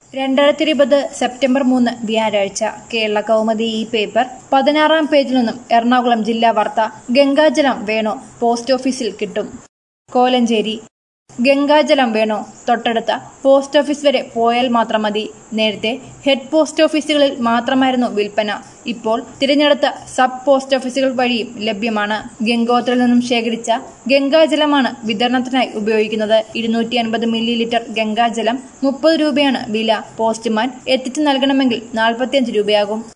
രണ്ടായിരത്തി ഇരുപത് സെപ്റ്റംബർ മൂന്ന് വ്യാഴാഴ്ച കേരള കൗമുദി ഈ പേപ്പർ പതിനാറാം പേജിൽ നിന്നും എറണാകുളം ജില്ലാ വാർത്ത ഗംഗാജലം വേണോ പോസ്റ്റ് ഓഫീസിൽ കിട്ടും കോലഞ്ചേരി ഗംഗാജലം വേണോ തൊട്ടടുത്ത പോസ്റ്റ് ഓഫീസ് വരെ പോയാൽ മാത്രം മതി നേരത്തെ ഹെഡ് പോസ്റ്റ് ഓഫീസുകളിൽ മാത്രമായിരുന്നു വിൽപ്പന ഇപ്പോൾ തിരഞ്ഞെടുത്ത സബ് പോസ്റ്റ് ഓഫീസുകൾ വഴിയും ലഭ്യമാണ് ഗംഗോത്രയിൽ നിന്നും ശേഖരിച്ച ഗംഗാജലമാണ് വിതരണത്തിനായി ഉപയോഗിക്കുന്നത് ഇരുന്നൂറ്റി അൻപത് മില്ലി ലിറ്റർ ഗംഗാജലം മുപ്പത് രൂപയാണ് വില പോസ്റ്റ്മാൻ എത്തിച്ചു നൽകണമെങ്കിൽ നാൽപ്പത്തിയഞ്ച് രൂപയാകും